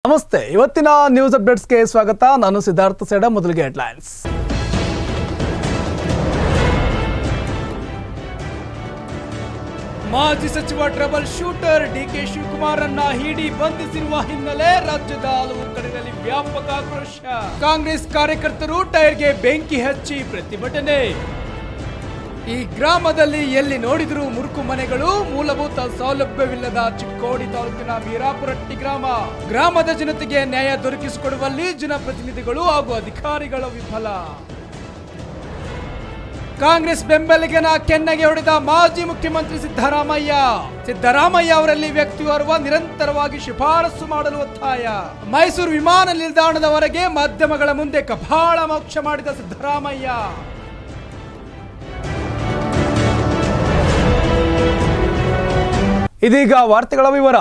ನಮಸ್ತೆ ಇವತ್ತಿನ ನ್ಯೂಸ್ ಅಪ್ಡೇಟ್ಸ್ಗೆ ಸ್ವಾಗತ ನಾನು ಸಿದ್ಧಾರ್ಥ ಸೇಡ ಮೊದಲಿಗೆ ಹೆಡ್ಲೈನ್ಸ್ ಮಾಜಿ ಸಚಿವ ಟ್ರಬಲ್ ಶೂಟರ್ ಡಿಕೆ ಶಿವಕುಮಾರ್ ಅನ್ನ ಹಿಡಿ ಬಂಧಿಸಿರುವ ಹಿನ್ನೆಲೆ ರಾಜ್ಯದ ಹಲವು ಕಡೆಗಳಲ್ಲಿ ವ್ಯಾಪಕ ಆಕ್ರೋಶ ಕಾಂಗ್ರೆಸ್ ಕಾರ್ಯಕರ್ತರು ಟೈರ್ಗೆ ಬೆಂಕಿ ಹಚ್ಚಿ ಪ್ರತಿಭಟನೆ ಈ ಗ್ರಾಮದಲ್ಲಿ ಎಲ್ಲಿ ನೋಡಿದರೂ ಮುರುಕು ಮನೆಗಳು ಮೂಲಭೂತ ಸೌಲಭ್ಯವಿಲ್ಲದ ಚಿಕ್ಕೋಡಿ ತಾಲೂಕಿನ ಮೀರಾಪುರಟ್ಟಿ ಗ್ರಾಮ ಗ್ರಾಮದ ಜನತೆಗೆ ನ್ಯಾಯ ದೊರಕಿಸಿಕೊಡುವಲ್ಲಿ ಜನಪ್ರತಿನಿಧಿಗಳು ಹಾಗೂ ಅಧಿಕಾರಿಗಳ ವಿಫಲ ಕಾಂಗ್ರೆಸ್ ಬೆಂಬಲಿಗನ ಕೆನ್ನೆಗೆ ಹೊಡೆದ ಮಾಜಿ ಮುಖ್ಯಮಂತ್ರಿ ಸಿದ್ದರಾಮಯ್ಯ ಸಿದ್ದರಾಮಯ್ಯ ಅವರಲ್ಲಿ ವ್ಯಕ್ತಿಯೋರ್ವ ನಿರಂತರವಾಗಿ ಶಿಫಾರಸು ಮಾಡಲು ಒತ್ತಾಯ ಮೈಸೂರು ವಿಮಾನ ನಿಲ್ದಾಣದವರೆಗೆ ಮಾಧ್ಯಮಗಳ ಮುಂದೆ ಕಪಾಳ ಮೋಕ್ಷ ಮಾಡಿದ ಸಿದ್ದರಾಮಯ್ಯ ಇದೀಗ ವಾರ್ತೆಗಳ ವಿವರ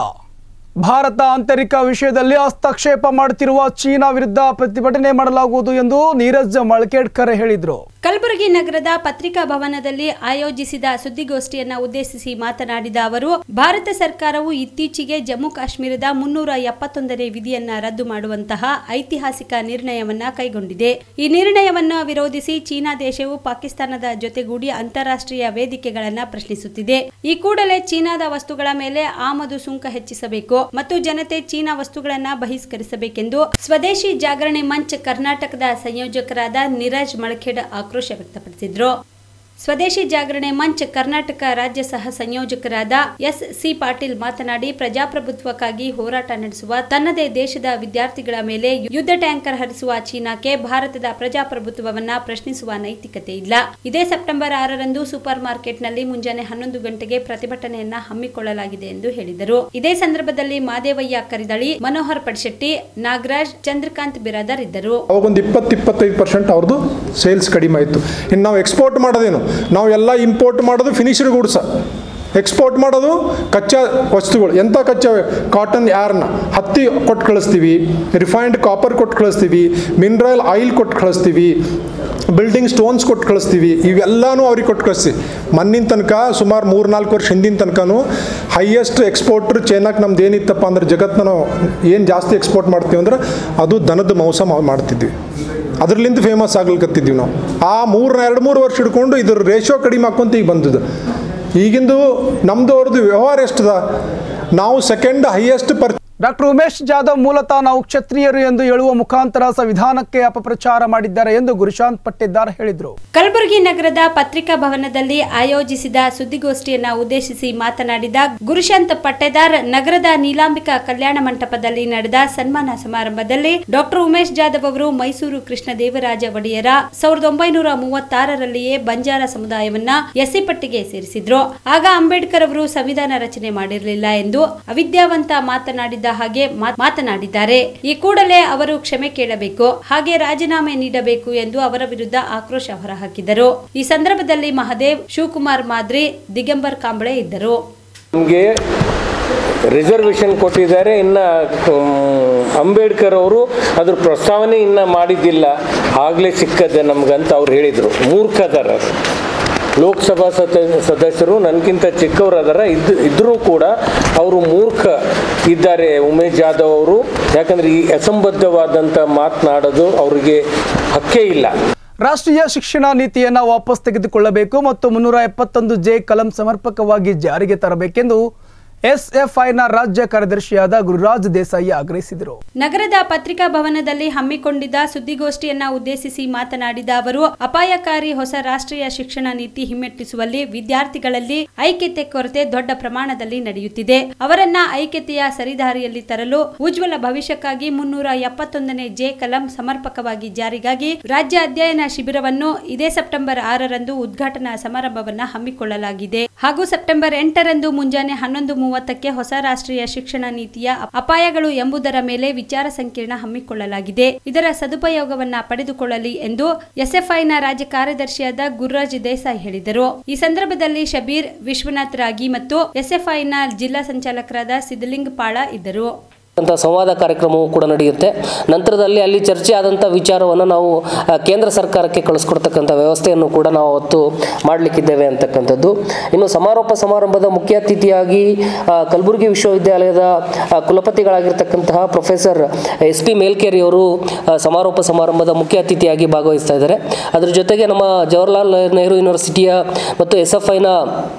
ಭಾರತ ಆಂತರಿಕ ವಿಷಯದಲ್ಲಿ ಹಸ್ತಕ್ಷೇಪ ಮಾಡುತ್ತಿರುವ ಚೀನಾ ವಿರುದ್ಧ ಪ್ರತಿಭಟನೆ ಮಾಡಲಾಗುವುದು ಎಂದು ನೀರಜ್ ಮಳ್ಕೇಡ್ಕರ್ ಹೇಳಿದರು ಕಲಬುರಗಿ ನಗರದ ಪತ್ರಿಕಾ ಭವನದಲ್ಲಿ ಆಯೋಜಿಸಿದ ಸುದ್ದಿಗೋಷ್ಠಿಯನ್ನ ಉದ್ದೇಶಿಸಿ ಮಾತನಾಡಿದ ಅವರು ಭಾರತ ಸರ್ಕಾರವು ಇತ್ತೀಚೆಗೆ ಜಮ್ಮು ಕಾಶ್ಮೀರದ ಮುನ್ನೂರ ಎಪ್ಪತ್ತೊಂದನೇ ವಿಧಿಯನ್ನ ರದ್ದು ಮಾಡುವಂತಹ ಐತಿಹಾಸಿಕ ನಿರ್ಣಯವನ್ನ ಕೈಗೊಂಡಿದೆ ಈ ನಿರ್ಣಯವನ್ನ ವಿರೋಧಿಸಿ ಚೀನಾ ದೇಶವು ಪಾಕಿಸ್ತಾನದ ಜೊತೆಗೂಡಿ ಅಂತಾರಾಷ್ಟ್ರೀಯ ವೇದಿಕೆಗಳನ್ನ ಪ್ರಶ್ನಿಸುತ್ತಿದೆ ಈ ಕೂಡಲೇ ಚೀನಾದ ವಸ್ತುಗಳ ಮೇಲೆ ಆಮದು ಸುಂಕ ಹೆಚ್ಚಿಸಬೇಕು ಮತ್ತು ಜನತೆ ಚೀನಾ ವಸ್ತುಗಳನ್ನ ಬಹಿಷ್ಕರಿಸಬೇಕೆಂದು ಸ್ವದೇಶಿ ಜಾಗರಣೆ ಮಂಚ್ ಕರ್ನಾಟಕದ ಸಂಯೋಜಕರಾದ ನೀರಜ್ ಮಳಖೇಡ್ ಆಕ್ರೋಶ ವ್ಯಕ್ತಪಡಿಸಿದ್ರು ಸ್ವದೇಶಿ ಜಾಗರಣೆ ಮಂಚ್ ಕರ್ನಾಟಕ ರಾಜ್ಯ ಸಹ ಸಂಯೋಜಕರಾದ ಎಸ್ ಸಿ ಪಾಟೀಲ್ ಮಾತನಾಡಿ ಪ್ರಜಾಪ್ರಭುತ್ವಕ್ಕಾಗಿ ಹೋರಾಟ ನಡೆಸುವ ತನ್ನದೇ ದೇಶದ ವಿದ್ಯಾರ್ಥಿಗಳ ಮೇಲೆ ಯುದ್ಧ ಟ್ಯಾಂಕರ್ ಹರಿಸುವ ಚೀನಾಕ್ಕೆ ಭಾರತದ ಪ್ರಜಾಪ್ರಭುತ್ವವನ್ನ ಪ್ರಶ್ನಿಸುವ ನೈತಿಕತೆ ಇಲ್ಲ ಇದೇ ಸೆಪ್ಟೆಂಬರ್ ಆರರಂದು ಸೂಪರ್ ಮಾರ್ಕೆಟ್ನಲ್ಲಿ ಮುಂಜಾನೆ ಹನ್ನೊಂದು ಗಂಟೆಗೆ ಪ್ರತಿಭಟನೆಯನ್ನ ಹಮ್ಮಿಕೊಳ್ಳಲಾಗಿದೆ ಎಂದು ಹೇಳಿದರು ಇದೇ ಸಂದರ್ಭದಲ್ಲಿ ಮಾದೇವಯ್ಯ ಕರಿದಳಿ ಮನೋಹರ್ ಪಡ್ಶೆಟ್ಟಿ ನಾಗರಾಜ್ ಚಂದ್ರಕಾಂತ್ ಬಿರಾದರ್ ಇದ್ದರು ಅವಾಗೊಂದು ಇಪ್ಪತ್ತು ಇಪ್ಪತ್ತೈದು ಪರ್ಸೆಂಟ್ ಅವ್ರದ್ದು ಸೇಲ್ಸ್ ಕಡಿಮೆ ಆಯಿತು ಇನ್ನು ನಾವು ಎಕ್ಸ್ಪೋರ್ಟ್ ಮಾಡೋದೇನು ನಾವು ಎಲ್ಲ ಇಂಪೋರ್ಟ್ ಮಾಡೋದು ಫಿನಿಶ್ಡ್ ಗೂಡ್ಸ ಎಕ್ಸ್ಪೋರ್ಟ್ ಮಾಡೋದು ಕಚ್ಚಾ ವಸ್ತುಗಳು ಎಂಥ ಕಚ್ಚಾ ಕಾಟನ್ ಯಾರ್ನ ಹತ್ತಿ ಕೊಟ್ಟು ಕಳಿಸ್ತೀವಿ ರಿಫೈನ್ಡ್ ಕಾಪರ್ ಕೊಟ್ಟು ಕಳಿಸ್ತೀವಿ ಮಿನರಲ್ ಆಯಿಲ್ ಕೊಟ್ಟು ಕಳಿಸ್ತೀವಿ ಬಿಲ್ಡಿಂಗ್ ಸ್ಟೋನ್ಸ್ ಕೊಟ್ಟು ಕಳಿಸ್ತೀವಿ ಇವೆಲ್ಲನೂ ಅವ್ರಿಗೆ ಕೊಟ್ಟು ಕಳಿಸ್ತೀವಿ ಮಣ್ಣಿನ ತನಕ ಸುಮಾರು ಮೂರು ನಾಲ್ಕು ವರ್ಷ ಹಿಂದಿನ ತನಕನೂ ಹೈಯೆಸ್ಟ್ ಎಕ್ಸ್ಪೋರ್ಟ್ರ್ ಚೈನಾಕ್ಕೆ ನಮ್ದು ಏನಿತ್ತಪ್ಪ ಅಂದ್ರೆ ಜಗತ್ತನ್ನ ನಾವು ಏನು ಜಾಸ್ತಿ ಎಕ್ಸ್ಪೋರ್ಟ್ ಮಾಡ್ತೀವಿ ಅಂದ್ರೆ ಅದು ದನದ ಮಾಂಸ ಮಾ- ಮಾಡ್ತಿದ್ವಿ ಅದರಲ್ಲಿಂದ ಫೇಮಸ್ ಆಗ್ಲಿಕತ್ತಿದ್ವಿ ನಾವು ಆ ಮೂರು ಎರಡು ಮೂರು ವರ್ಷ ಹಿಡ್ಕೊಂಡು ಇದ್ರ ರೇಷೋ ಕಡಿಮೆ ಹಾಕ್ಕೊಂತ ಈಗ ಬಂದದ್ದು ಈಗಿಂದು ನಮ್ಮದು ಅವ್ರದ್ದು ವ್ಯವಹಾರ ಎಷ್ಟದ ನಾವು second highest per doctor Umesh Jadhav ಮೂಲತಃ ನಾವು ಕ್ಷತ್ರಿಯರು ಎಂದು ಹೇಳುವ ಮುಖಾಂತರ ಸಂವಿಧಾನಕ್ಕೆ ಅಪಪ್ರಚಾರ ಮಾಡಿದ್ದಾರೆ ಎಂದು ಗುರುಶಾಂತ್ ಪಟ್ಟಿದ್ದಾರ್ ಹೇಳಿದರು ಕಲಬುರಗಿ ನಗರದ ಪತ್ರಿಕಾ ಭವನದಲ್ಲಿ ಆಯೋಜಿಸಿದ ಸುದ್ದಿಗೋಷ್ಠಿಯನ್ನ ಉದ್ದೇಶಿಸಿ ಮಾತನಾಡಿದ ಗುರುಶಾಂತ್ ಪಟ್ಟೇದಾರ್ ನಗರದ ನೀಲಾಂಬಿಕಾ ಕಲ್ಯಾಣ ಮಂಟಪದಲ್ಲಿ ನಡೆದ ಸನ್ಮಾನ ಸಮಾರಂಭದಲ್ಲಿ ಡಾಕ್ಟರ್ ಉಮೇಶ್ ಜಾಧವ್ ಅವರು ಮೈಸೂರು ಕೃಷ್ಣ ದೇವರಾಜ ಒಡೆಯರ ಸಾವಿರದ ಒಂಬೈನೂರ ಮೂವತ್ತಾರರಲ್ಲಿಯೇ ಬಂಜಾರ ಸಮುದಾಯವನ್ನ ಎಸ್ಸಿ ಪಟ್ಟಿಗೆ ಸೇರಿಸಿದ್ರು ಆಗ ಅಂಬೇಡ್ಕರ್ ಅವರು ಸಂವಿಧಾನ ರಚನೆ ಮಾಡಿರಲಿಲ್ಲ ಎಂದು ಅವಿದ್ಯಾವಂತ ಮಾತನಾಡಿದ್ದ ಹಾಗೆ ಮಾತ್- ಮಾತನಾಡಿದ್ದಾರೆ ಈ ಕೂಡಲೇ ಅವರು ಕ್ಷಮೆ ಕೇಳಬೇಕು ಹಾಗೆ ರಾಜೀನಾಮೆ ನೀಡಬೇಕು ಎಂದು ಅವರ ವಿರುದ್ಧ ಆಕ್ರೋಶ ಹೊರಹಾಕಿದರು ಈ ಸಂದರ್ಭದಲ್ಲಿ ಮಹದೇವ್ ಶಿವಕುಮಾರ್ ಮಾದ್ರಿ ದಿಗಂಬರ್ ಕಾಂಬಳೆ ಇದ್ದರು ನಮಗೆ ರಿಸರ್ವೇಷನ್ ಕೊಟ್ಟಿದ್ದಾರೆ ಇನ್ನು ಅಂಬೇಡ್ಕರ್ ಅವರು ಅದ್ರ ಪ್ರಸ್ತಾವನೆ ಇನ್ನು ಮಾಡಿದ್ದಿಲ್ಲ ಆಗಲೇ ಸಿಕ್ಕದೆ ನಮ್ಗಂತ ಅವ್ರು ಹೇಳಿದರು ಮೂರ್ಖದರ ಲೋಕಸಭಾ ಸದ ಸದಸ್ಯರು ನನಗಿಂತ ಚಿಕ್ಕವರು ಅದರ ಇದ್ದು ಇದ್ದರೂ ಕೂಡ ಅವರು ಮೂರ್ಖ ಇದ್ದಾರೆ ಉಮೇಶ್ ಜಾಧವ್ ಅವರು ಯಾಕಂದರೆ ಈ ಅಸಂಬದ್ಧವಾದಂಥ ಮಾತನಾಡೋದು ಅವರಿಗೆ ಹಕ್ಕೇ ಇಲ್ಲ ರಾಷ್ಟ್ರೀಯ ಶಿಕ್ಷಣ ನೀತಿಯನ್ನ ವಾಪಸ್ ತೆಗೆದುಕೊಳ್ಳಬೇಕು ಮತ್ತು ಮುನ್ನೂರ ಎಪ್ಪತ್ತೊಂದು ಜೆ ಕಲಂ ಸಮರ್ಪಕವಾಗಿ ಜಾರಿಗೆ ತರಬೇಕೆಂದು ಎಸ್ಎಫ್ಐನ ರಾಜ್ಯ ಕಾರ್ಯದರ್ಶಿಯಾದ ಗುರುರಾಜ್ ದೇಸಾಯಿ ಆಗ್ರಹಿಸಿದರು ನಗರದ ಪತ್ರಿಕಾ ಭವನದಲ್ಲಿ ಹಮ್ಮಿಕೊಂಡಿದ್ದ ಸುದ್ದಿಗೋಷ್ಠಿಯನ್ನ ಉದ್ದೇಶಿಸಿ ಮಾತನಾಡಿದ ಅವರು ಅಪಾಯಕಾರಿ ಹೊಸ ರಾಷ್ಟ್ರೀಯ ಶಿಕ್ಷಣ ನೀತಿ ಹಿಮ್ಮೆಟ್ಟಿಸುವಲ್ಲಿ ವಿದ್ಯಾರ್ಥಿಗಳಲ್ಲಿ ಐಕ್ಯತೆ ಕೊರತೆ ದೊಡ್ಡ ಪ್ರಮಾಣದಲ್ಲಿ ನಡೆಯುತ್ತಿದೆ ಅವರನ್ನ ಐಕ್ಯತೆಯ ಸರಿದಾರಿಯಲ್ಲಿ ತರಲು ಉಜ್ವಲ ಭವಿಷ್ಯಕ್ಕಾಗಿ ಮುನ್ನೂರ ಎಪ್ಪತ್ತೊಂದನೇ ಜೆ ಕಲಂ ಸಮರ್ಪಕವಾಗಿ ಜಾರಿಗಾಗಿ ರಾಜ್ಯ ಅಧ್ಯಯನ ಶಿಬಿರವನ್ನು ಇದೇ ಸೆಪ್ಟೆಂಬರ್ ಆರರಂದು ಉದ್ಘಾಟನಾ ಸಮಾರಂಭವನ್ನ ಹಮ್ಮಿಕೊಳ್ಳಲಾಗಿದೆ ಹಾಗೂ ಸೆಪ್ಟೆಂಬರ್ ಎಂಟರಂದು ಮುಂಜಾನೆ ಹನ್ನೊಂದು ಮೂವತ್ತಕ್ಕೆ ಹೊಸ ರಾಷ್ಟ್ರೀಯ ಶಿಕ್ಷಣ ನೀತಿಯ ಅಪಾಯಗಳು ಎಂಬುದರ ಮೇಲೆ ವಿಚಾರ ಸಂಕಿರಣ ಹಮ್ಮಿಕೊಳ್ಳಲಾಗಿದೆ ಇದರ ಸದುಪಯೋಗವನ್ನ ಪಡೆದುಕೊಳ್ಳಲಿ ಎಂದು ಎಸ್ಎಫ್ಐನ ರಾಜ್ಯ ಕಾರ್ಯದರ್ಶಿಯಾದ ಗುರುರಾಜ್ ದೇಸಾಯಿ ಹೇಳಿದರು ಈ ಸಂದರ್ಭದಲ್ಲಿ ಶಬೀರ್ ವಿಶ್ವನಾಥ್ ರಾಗಿ ಮತ್ತು ಎಸ್ಎಫ್ಐನ ಜಿಲ್ಲಾ ಸಂಚಾಲಕರಾದ ಸಿದ್ದಲಿಂಗ್ ಪಾಳ ಇದ್ದರು ಅಂತ ಸಂವಾದ ಕಾರ್ಯಕ್ರಮವೂ ಕೂಡ ನಡೆಯುತ್ತೆ ನಂತರದಲ್ಲಿ ಅಲ್ಲಿ ಚರ್ಚೆ ಆದಂಥ ವಿಚಾರವನ್ನು ನಾವು ಆ, ಕೇಂದ್ರ ಸರ್ಕಾರಕ್ಕೆ ಕಳಿಸ್ಕೊಡ್ತಕ್ಕಂಥ ವ್ಯವಸ್ಥೆಯನ್ನು ಕೂಡ ನಾವು ಅವತ್ತು ಮಾಡಲಿಕ್ಕಿದ್ದೇವೆ ಅಂತಕ್ಕಂಥದ್ದು ಇನ್ನು ಸಮಾರೋಪ ಸಮಾರಂಭದ ಮುಖ್ಯ ಅತಿಥಿಯಾಗಿ ಆ, ಕಲಬುರಗಿ ವಿಶ್ವವಿದ್ಯಾಲಯದ ಆ, ಕುಲಪತಿಗಳಾಗಿರ್ತಕ್ಕಂತಹ ಪ್ರೊಫೆಸರ್ ಎಸ್ ಪಿ ಮೇಲ್ಕೇರಿ ಅವರು ಆ, ಸಮಾರೋಪ ಸಮಾರಂಭದ ಮುಖ್ಯ ಅತಿಥಿಯಾಗಿ ಭಾಗವಹಿಸ್ತಾ ಇದ್ದಾರೆ ಅದರ ಜೊತೆಗೆ ನಮ್ಮ ಜವಾಹರ್ಲಾಲ್ ನೆಹರು ಯೂನಿವರ್ಸಿಟಿಯ ಮತ್ತು ಎಸ್ ಎಫ್ ಐನ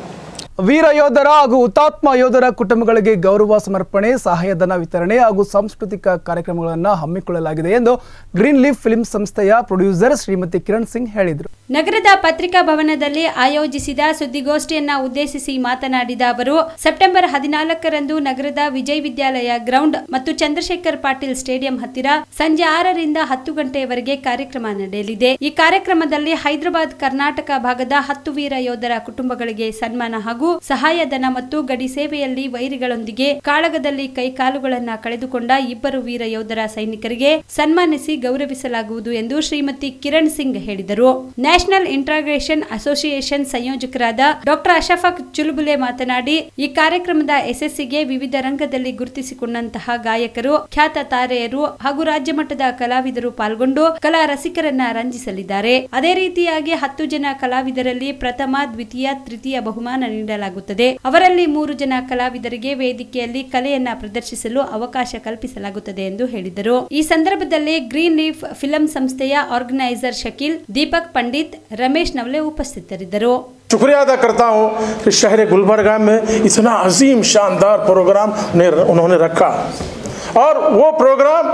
ವೀರ ಯೋಧರ ಹಾಗೂ ಹುತಾತ್ಮ ಯೋಧರ ಕುಟುಂಬಗಳಿಗೆ ಗೌರವ ಸಮರ್ಪಣೆ ಸಹಾಯಧನ ವಿತರಣೆ ಹಾಗೂ ಸಾಂಸ್ಕೃತಿಕ ಕಾರ್ಯಕ್ರಮಗಳನ್ನು ಹಮ್ಮಿಕೊಳ್ಳಲಾಗಿದೆ ಎಂದು ಗ್ರೀನ್ ಲೀಫ್ ಫಿಲ್ಮ್ ಸಂಸ್ಥೆಯ ಪ್ರೊಡ್ಯೂಸರ್ ಶ್ರೀಮತಿ ಕಿರಣ್ ಸಿಂಗ್ ಹೇಳಿದರು ನಗರದ ಪತ್ರಿಕಾ ಭವನದಲ್ಲಿ ಆಯೋಜಿಸಿದ ಸುದ್ದಿಗೋಷ್ಠಿಯನ್ನ ಉದ್ದೇಶಿಸಿ ಮಾತನಾಡಿದ ಅವರು ಸೆಪ್ಟೆಂಬರ್ ಹದಿನಾಲ್ಕರಂದು ನಗರದ ವಿಜಯ್ ವಿದ್ಯಾಲಯ ಗ್ರೌಂಡ್ ಮತ್ತು ಚಂದ್ರಶೇಖರ್ ಪಾಟೀಲ್ ಸ್ಟೇಡಿಯಂ ಹತ್ತಿರ ಸಂಜೆ ಆರರಿಂದ ಹತ್ತು ಗಂಟೆಯವರೆಗೆ ಕಾರ್ಯಕ್ರಮ ನಡೆಯಲಿದೆ ಈ ಕಾರ್ಯಕ್ರಮದಲ್ಲಿ ಹೈದರಾಬಾದ್ ಕರ್ನಾಟಕ ಭಾಗದ ಹತ್ತು ವೀರ ಯೋಧರ ಕುಟುಂಬಗಳಿಗೆ ಸನ್ಮಾನ ಹಾಗೂ ಸಹಾಯಧನ ಮತ್ತು ಗಡಿ ಸೇವೆಯಲ್ಲಿ ವೈರಿಗಳೊಂದಿಗೆ ಕಾಳಗದಲ್ಲಿ ಕೈಕಾಲುಗಳನ್ನ ಕಳೆದುಕೊಂಡ ಇಬ್ಬರು ವೀರ ಯೋಧರ ಸೈನಿಕರಿಗೆ ಸನ್ಮಾನಿಸಿ ಗೌರವಿಸಲಾಗುವುದು ಎಂದು ಶ್ರೀಮತಿ ಕಿರಣ್ ಸಿಂಗ್ ಹೇಳಿದರು ನ್ಯಾಷನಲ್ ಇಂಟ್ರಾಗ್ರೇಷನ್ ಅಸೋಸಿಯೇಷನ್ ಸಂಯೋಜಕರಾದ ಡಾಕ್ಟರ್ ಅಶಫಾಕ್ ಚುಲುಬುಲೆ ಮಾತನಾಡಿ ಈ ಕಾರ್ಯಕ್ರಮದ ಯಶಸ್ಸಿಗೆ ವಿವಿಧ ರಂಗದಲ್ಲಿ ಗುರುತಿಸಿಕೊಂಡಂತಹ ಗಾಯಕರು ಖ್ಯಾತ ತಾರೆಯರು ಹಾಗೂ ರಾಜ್ಯ ಮಟ್ಟದ ಕಲಾವಿದರು ಪಾಲ್ಗೊಂಡು ಕಲಾ ರಸಿಕರನ್ನ ರಂಜಿಸಲಿದ್ದಾರೆ ಅದೇ ರೀತಿಯಾಗಿ ಹತ್ತು ಜನ ಕಲಾವಿದರಲ್ಲಿ ಪ್ರಥಮ ದ್ವಿತೀಯ ತೃತೀಯ ಬಹುಮಾನ ನೀಡಲಾಗುತ್ತದೆ ಅವರಲ್ಲಿ ಮೂರು ಜನ ಕಲಾವಿದರಿಗೆ ವೇದಿಕೆಯಲ್ಲಿ ಕಲೆಯನ್ನ ಪ್ರದರ್ಶಿಸಲು ಅವಕಾಶ ಕಲ್ಪಿಸಲಾಗುತ್ತದೆ ಎಂದು ಹೇಳಿದರು ಈ ಸಂದರ್ಭದಲ್ಲಿ ಗ್ರೀನ್ ಲೀಫ್ ಫಿಲಂ ಸಂಸ್ಥೆಯ ಆರ್ಗನೈಸರ್ ಶಕೀಲ್ ದೀಪಕ್ ಪಂಡಿತ್ ರಮೇಶ್ ನವಲೆ ಉಪಸ್ಥಿತರಿದ್ದರು शुक्रिया अदा करता हूँ कि शहर गुलबर्गा में इतना अजीम शानदार प्रोग्राम ने उन्होंने रखा और वो प्रोग्राम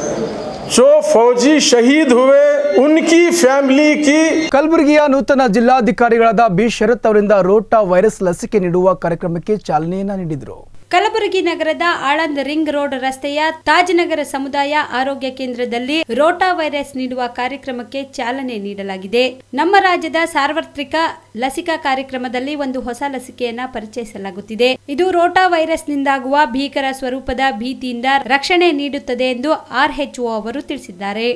जो फौजी शहीद हुए उनकी फैमिली की ಕಲಬುರಗಿಯ ನೂತನ ಜಿಲ್ಲಾಧಿಕಾರಿಗಳಾದ ಬಿ ಶರತ್ ಅವರಿಂದ ರೋಟಾ ವೈರಸ್ ಲಸಿಕೆ ನೀಡುವ ಕಾರ್ಯಕ್ರಮಕ್ಕೆ ಚಾಲನೆಯನ್ನ ನೀಡಿದರು ಕಲಬುರಗಿ ನಗರದ ಆಳಂದ್ ರಿಂಗ್ ರೋಡ್ ರಸ್ತೆಯ ತಾಜ್ನಗರ ಸಮುದಾಯ ಆರೋಗ್ಯ ಕೇಂದ್ರದಲ್ಲಿ ರೋಟಾ ವೈರಸ್ ನೀಡುವ ಕಾರ್ಯಕ್ರಮಕ್ಕೆ ಚಾಲನೆ ನೀಡಲಾಗಿದೆ ನಮ್ಮ ರಾಜ್ಯದ ಸಾರ್ವತ್ರಿಕ ಲಸಿಕಾ ಕಾರ್ಯಕ್ರಮದಲ್ಲಿ ಒಂದು ಹೊಸ ಲಸಿಕೆಯನ್ನ ಪರಿಚಯಿಸಲಾಗುತ್ತಿದೆ ಇದು ರೋಟಾ ವೈರಸ್ನಿಂದಾಗುವ ಭೀಕರ ಸ್ವರೂಪದ ಭೀತಿಯಿಂದ ರಕ್ಷಣೆ ನೀಡುತ್ತದೆ ಎಂದು ಆರ್ಎಚ್ಒ ಅವರು ತಿಳಿಸಿದ್ದಾರೆ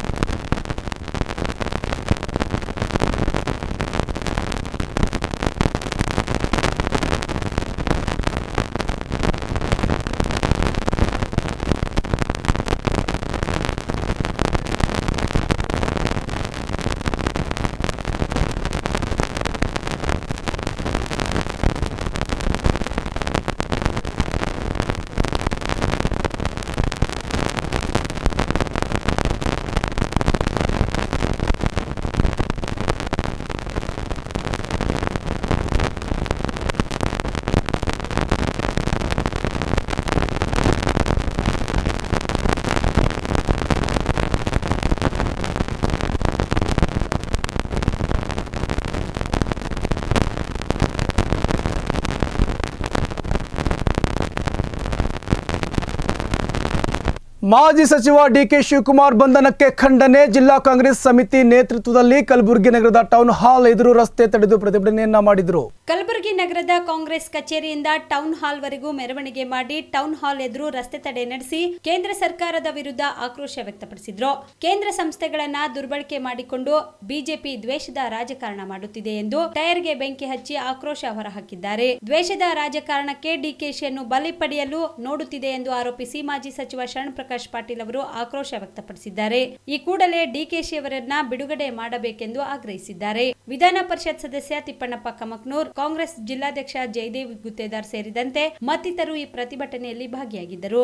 ಮಾಜಿ ಸಚಿವ ಡಿಕೆ ಶಿವಕುಮಾರ್ ಬಂಧನಕ್ಕೆ ಖಂಡನೆ ಜಿಲ್ಲಾ ಕಾಂಗ್ರೆಸ್ ಸಮಿತಿ ನೇತೃತ್ವದಲ್ಲಿ ಕಲಬುರಗಿ ನಗರದ ಟೌನ್ ಹಾಲ್ ಎದುರು ರಸ್ತೆ ತಡೆದು ಪ್ರತಿಭಟನೆಯನ್ನ ಮಾಡಿದರು ಕಲಬುರಗಿ ನಗರದ ಕಾಂಗ್ರೆಸ್ ಕಚೇರಿಯಿಂದ ಟೌನ್ ಹಾಲ್ ವರೆಗೂ ಮೆರವಣಿಗೆ ಮಾಡಿ ಟೌನ್ ಹಾಲ್ ಎದುರು ರಸ್ತೆ ತಡೆ ನಡೆಸಿ ಕೇಂದ್ರ ಸರ್ಕಾರದ ವಿರುದ್ಧ ಆಕ್ರೋಶ ವ್ಯಕ್ತಪಡಿಸಿದ್ರು ಕೇಂದ್ರ ಸಂಸ್ಥೆಗಳನ್ನ ದುರ್ಬಳಕೆ ಮಾಡಿಕೊಂಡು ಬಿಜೆಪಿ ದ್ವೇಷದ ರಾಜಕಾರಣ ಮಾಡುತ್ತಿದೆ ಎಂದು ಟೈರ್ಗೆ ಬೆಂಕಿ ಹಚ್ಚಿ ಆಕ್ರೋಶ ಹೊರಹಾಕಿದ್ದಾರೆ ದ್ವೇಷದ ರಾಜಕಾರಣಕ್ಕೆ ಡಿಕೆಶಿಯನ್ನು ಬಲಿ ಪಡೆಯಲು ನೋಡುತ್ತಿದೆ ಎಂದು ಆರೋಪಿಸಿ ಮಾಜಿ ಸಚಿವ ಶರಣ್ ಪ್ರಕಾಶ್ ಪಾಟೀಲ್ ಅವರು ಆಕ್ರೋಶ ವ್ಯಕ್ತಪಡಿಸಿದ್ದಾರೆ ಈ ಕೂಡಲೇ ಡಿಕೆಶಿ ಅವರನ್ನ ಬಿಡುಗಡೆ ಮಾಡಬೇಕೆಂದು ಆಗ್ರಹಿಸಿದ್ದಾರೆ ವಿಧಾನ ಪರಿಷತ್ ಸದಸ್ಯ ತಿಪ್ಪಣ್ಣಪ್ಪ ಕಮಕ್ನೂರ್ ಕಾಂಗ್ರೆಸ್ ಜಿಲ್ಲಾಧ್ಯಕ್ಷ ಜಯದೇವ್ ಗುತ್ತೇದಾರ್ ಸೇರಿದಂತೆ ಮತ್ತಿತರರು ಈ ಪ್ರತಿಭಟನೆಯಲ್ಲಿ ಭಾಗಿಯಾಗಿದ್ದರು